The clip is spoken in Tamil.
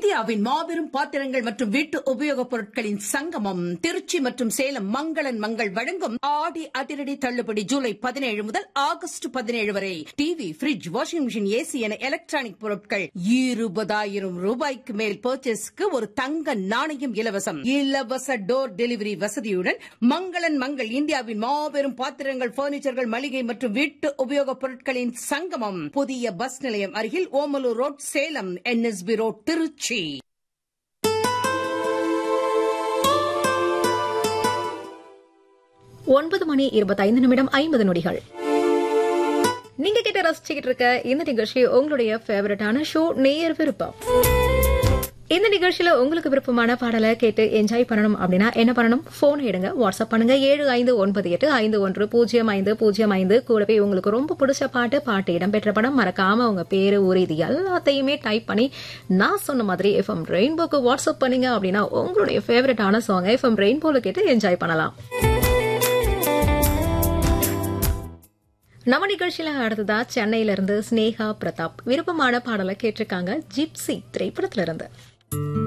இந்தியாவின் மாபெரும் பாத்திரங்கள் மற்றும் வீட்டு உபயோகப் பொருட்களின் சங்கமம் திருச்சி மற்றும் சேலம் மங்களன் மங்கள் வழங்கும் ஆடி அதிரடி தள்ளுபடி ஜூலை பதினேழு முதல் ஆகஸ்ட் பதினேழு வரை TV fridge washing machine AC என எலக்ட்ரானிக் பொருட்கள் இருபதாயிரம் ரூபாய்க்கு மேல் பர்ச்சேஸ்க்கு ஒரு தங்க நாணயம் இலவசம் இலவச டோர் டெலிவரி வசதியுடன் மங்களன் மங்கள் இந்தியாவின் மாபெரும் பாத்திரங்கள் பர்னிச்சர்கள் மளிகை மற்றும் வீட்டு உபயோகப் பொருட்களின் சங்கமம் புதிய பஸ் நிலையம் அருகில் Omalur road Salem NSB road Tiruchi ஒன்பது மணி இருபத்தைந்து நிமிடம் ஐம்பது நொடிகள் நீங்க கிட்ட ரசிச்சுக்கிட்டு இருக்க இந்த நிகழ்ச்சி உங்களுடைய ஃபேவரட்டான ஷோ நேயர் விருப்பம் இந்த நிகழ்ச்சியில உங்களுக்கு விருப்பமான பாடலை கேட்டு என்ஜாய் பண்ணணும் அப்படின்னா என்ன பண்ணணும் போன் எடுங்க வாட்ஸ்அப் பண்ணுங்க ஏழு ஐந்து ஒன்பது எட்டு ஐந்து ஒன்று பூஜ்ஜியம் ஐந்து பூஜ்ஜியம் ஐந்து கூடவே உங்களுக்கு ரொம்ப பிடிச்ச பாட்டு பாட்டு இடம்பெற்ற படம் மறக்காம உங்க பேரு ஊர் இது எல்லாத்தையுமே டைப் பண்ணி நான் சொன்ன மாதிரி எஃப்எம் ரெயின்போக்கு வாட்ஸ்அப் பண்ணீங்க அப்படின்னா உங்களுடைய ஃபேவரட்டான சாங் எஃப்எம் ரெயின்போல கேட்டு என்ஜாய் பண்ணலாம் நம்ம நிகழ்ச்சியில அடுத்ததா சென்னையில இருந்து ஸ்னேகா பிரதாப் விருப்பமான பாடலை கேட்டிருக்காங்க ஜிப்சி திரைப்படத்துல இருந்து